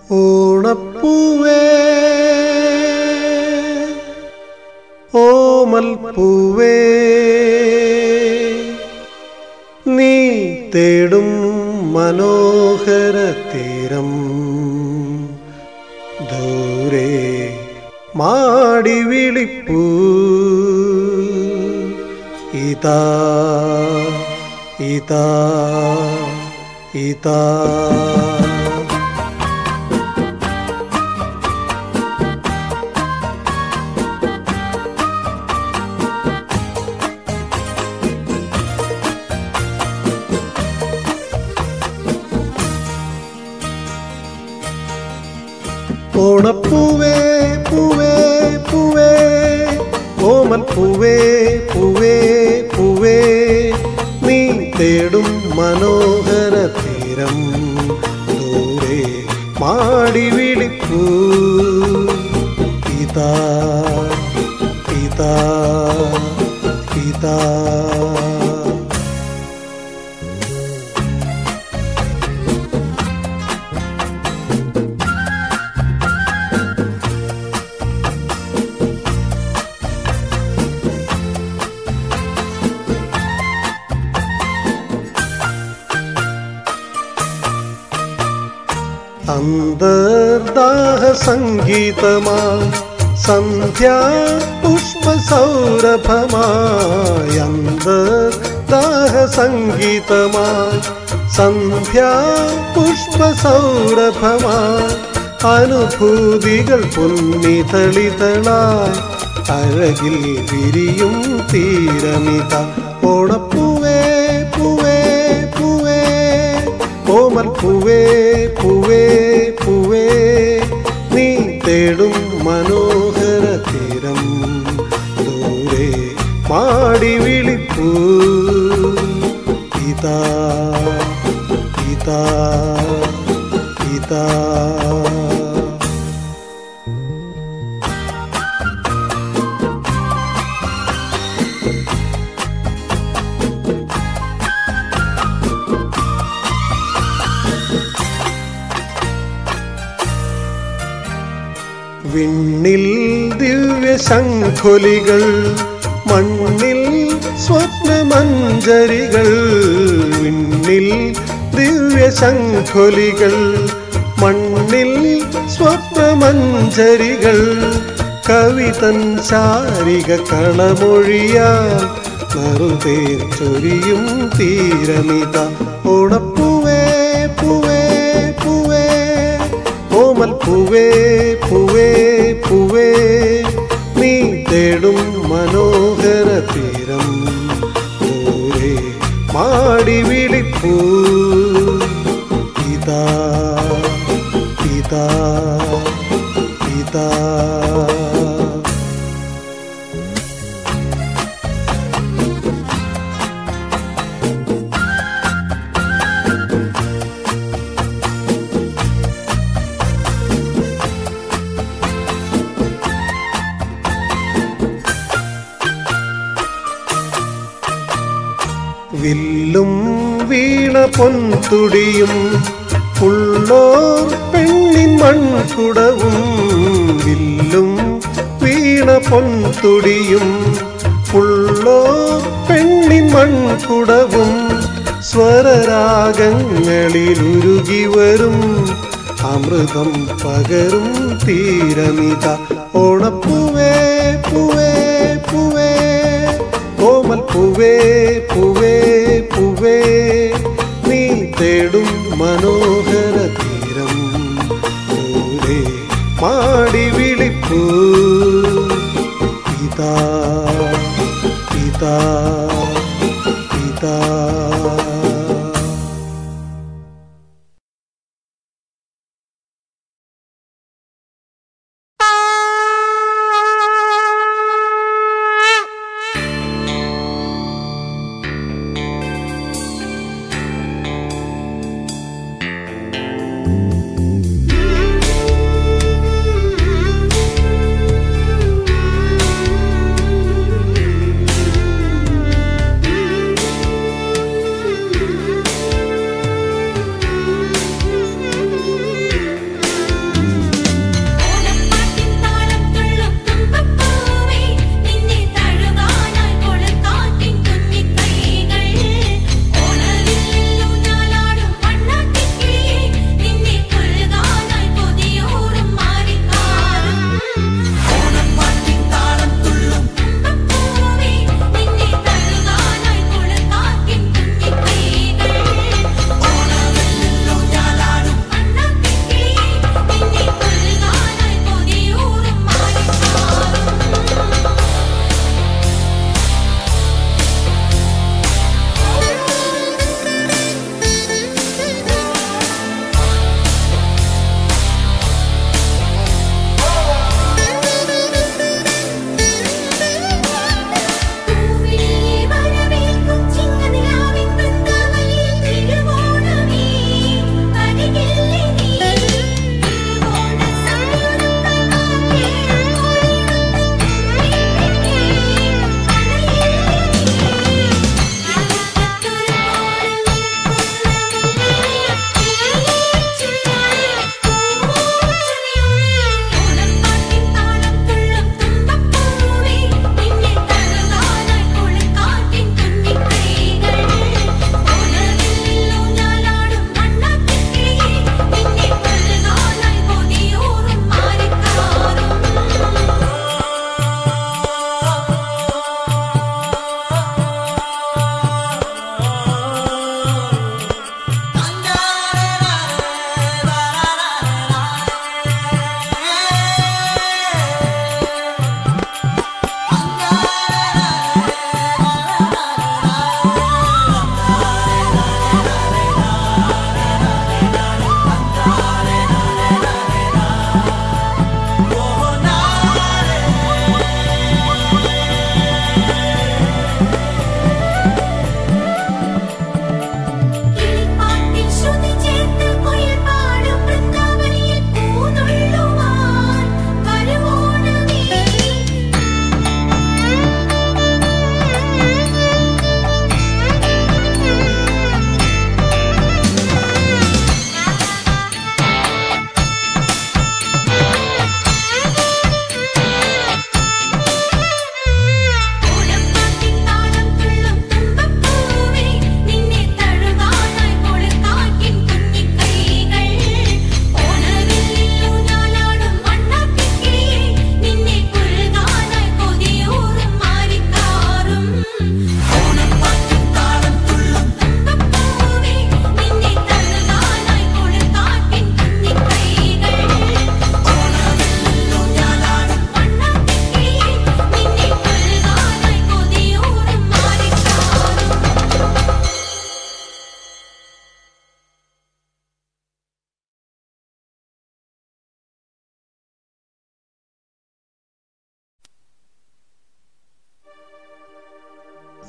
ഓണപ്പൂവേ ഓമൽ പൂവേ നീ തേടും മനോഹര തീരം ദൂരെ മാടി വിളിപ്പൂ ഇതാ ഇതാ ഇതാ ഓണപ്പൂവേ പൂവേ പൂവേ ഓമൽ പൂവേ പൂവേ പൂവേ നീ തേടും മനോഹര തീരം ദൂരെ മാടി വിളിപ്പൂ ഇതാ ഇതാ ഇതാ അന്തർദാഹ സംഗീതമായി സന്ധ്യാ പുഷ്പ സൗരഭമായി അന്തർദാഹ സംഗീതമായി സന്ധ്യാ പുഷ്പ സൗരഭമായി അനുഭൂതികൾ പൊന്നിതളിതളായി അഴകിൽ വിരിയും തീരമിത ഓണപ്പൂവേ പൂവേ പൂവേ കോമൽ പൂവേ പൂവേ പൂവേ നീ തേടും മനോഹര തീരം ദൂരെ മാടി വിളിപ്പൂ ഇതാ ഇതാ ഇതാ വിണ്ണിൽ ദിവ്യ ശംഖൊലികൾ മണ്ണിൽ സ്വപ്നമഞ്ജരികൾ വിണ്ണിൽ ദിവ്യ ശംഖൊലികൾ മണ്ണിൽ സ്വപ്നമഞ്ജരികൾ കവിതൻ ശാരിക കളമൊഴിയാൽ നറുതേ ചൊരിയും തീരമിത ഓണപ്പൂവേ പൂവേ പൂവേ കോമൽ പൂവേ പൂവേ പൂവേ നീ തേടും മനോഹര തീരം ദൂരെ മാടി വിളിപ്പൂ ഇതാ ഇതാ ഇതാ വില്ലും വീണ പൊൻതുടിയും ഉള്ളോർ പെണ്ണിൻ മൺകുടവും വില്ലും വീണ പൊൻതുടിയും ഉള്ളോർ പെണ്ണിൻ മൺകുടവും സ്വരരാഗങ്ങളിൽ ഉരുകി വരും അമൃതം പകരും തീരമിത ഓണപ്പൂവേ പൂവേ പൂവേ കോമൽ പൂവേ പൂവേ പൂവേ നീ തേടും മനോഹര തീരം ദൂരെ മാടി വിളിപ്പൂ ഇതാ ഇതാ ഇതാ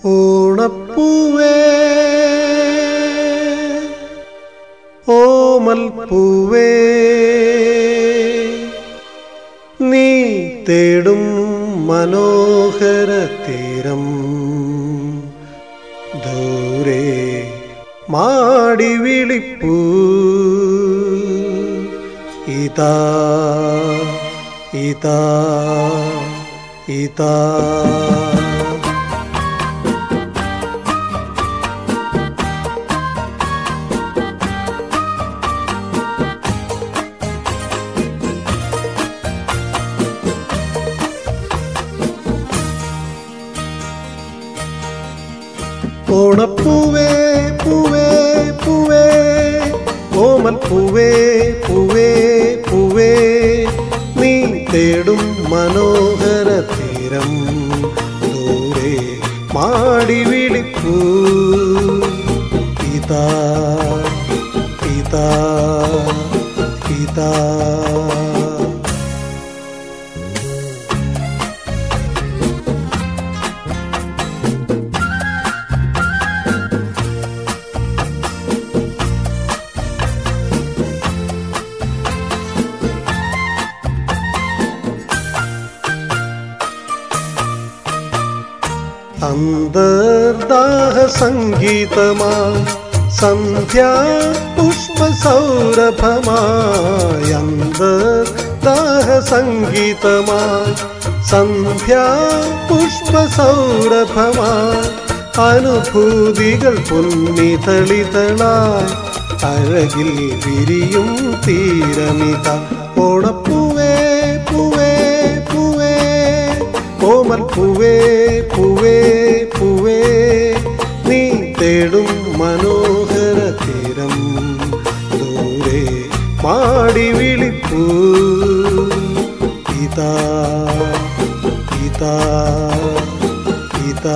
ഓണപ്പൂവേ ഓമൽ പൂവേ നീ തേടും മനോഹര തീരം ദൂരെ മാടി വിളിപ്പൂ ഇതാ ഇതാ ഇതാ ഓണപ്പൂവേ പൂവേ പൂവേ ഓമൽ പൂവേ പൂവേ പൂവേ നീ തേടും മനോഹര തീരം ദൂരെ മാടി വിളിപ്പൂ ഇതാ ഇതാ ഇതാ അന്തർദാഹ സംഗീതമായി സന്ധ്യാ പുഷ്പ സൗരഭമായി അന്തർദാഹ സംഗീതമായി സന്ധ്യാ പുഷ്പ സൗരഭമായി അനുഭൂതികൾ പൊന്നിതളിതളായി അഴകിൽ വിരിയും തീരമിത ഓണപ്പൂവേ പൂവേ പൂവേ ഓമൽ പൂവേ പൂവേ പൂവേ നീ തേടും മനോഹര തീരം ദൂരെ മാടി വിളിപ്പൂ ഇതാ ഇതാ ഇതാ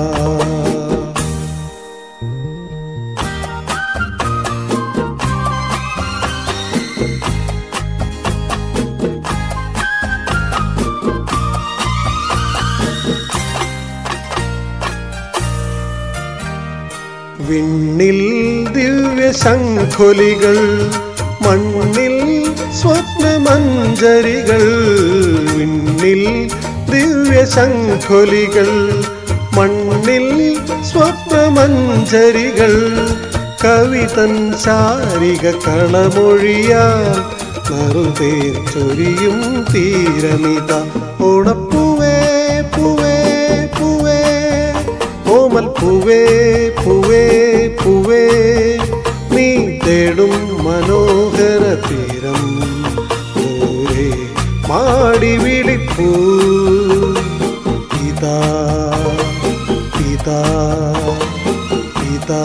വിണ്ണിൽ ദിവ്യ ശംഖൊലികൾ മണ്ണിൽ സ്വപ്നമഞ്ജരികൾ വിണ്ണിൽ ദിവ്യ ശംഖൊലികൾ മണ്ണിൽ സ്വപ്നമഞ്ജരികൾ കവിതൻ ശാരിക കളമൊഴിയാൽ നറുതേ ചൊരിയും തീരമിത ഓണപ്പൂവേ പൂവേ പൂവേ ഓമൽ പൂവേ പൂവേ പൂവേ നീ തേടും മനോഹര തീരം ദൂരെ മാടി വിളിപ്പൂ ഇതാ ഇതാ ഇതാ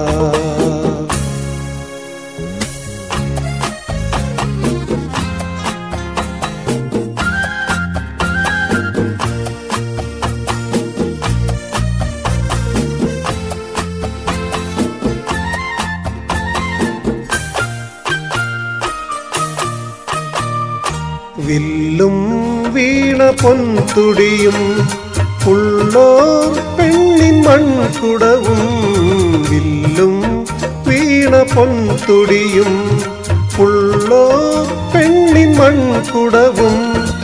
വില്ലും വീണ പൊൻതുടിയും ഉള്ളോർ പെണ്ണിൻ മൺകുടവും വില്ലും വീണ പൊൻതുടിയും ഉള്ളോർ പെണ്ണിൻ മൺകുടവും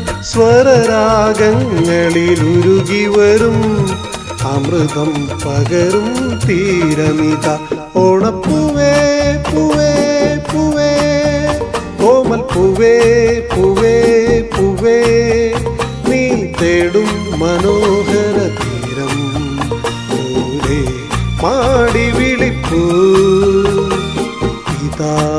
സ്വരരാഗങ്ങളിൽ ഉരുകി വരും അമൃതം പകരും തീരമിത ഓണപ്പൂവേ പൂവേ പൂവേ കോമൽ പൂവേ പൂവേ പൂവേ നീ തേടും മനോഹര തീരം ദൂരെ മാടി വിളിപ്പൂ ഇതാ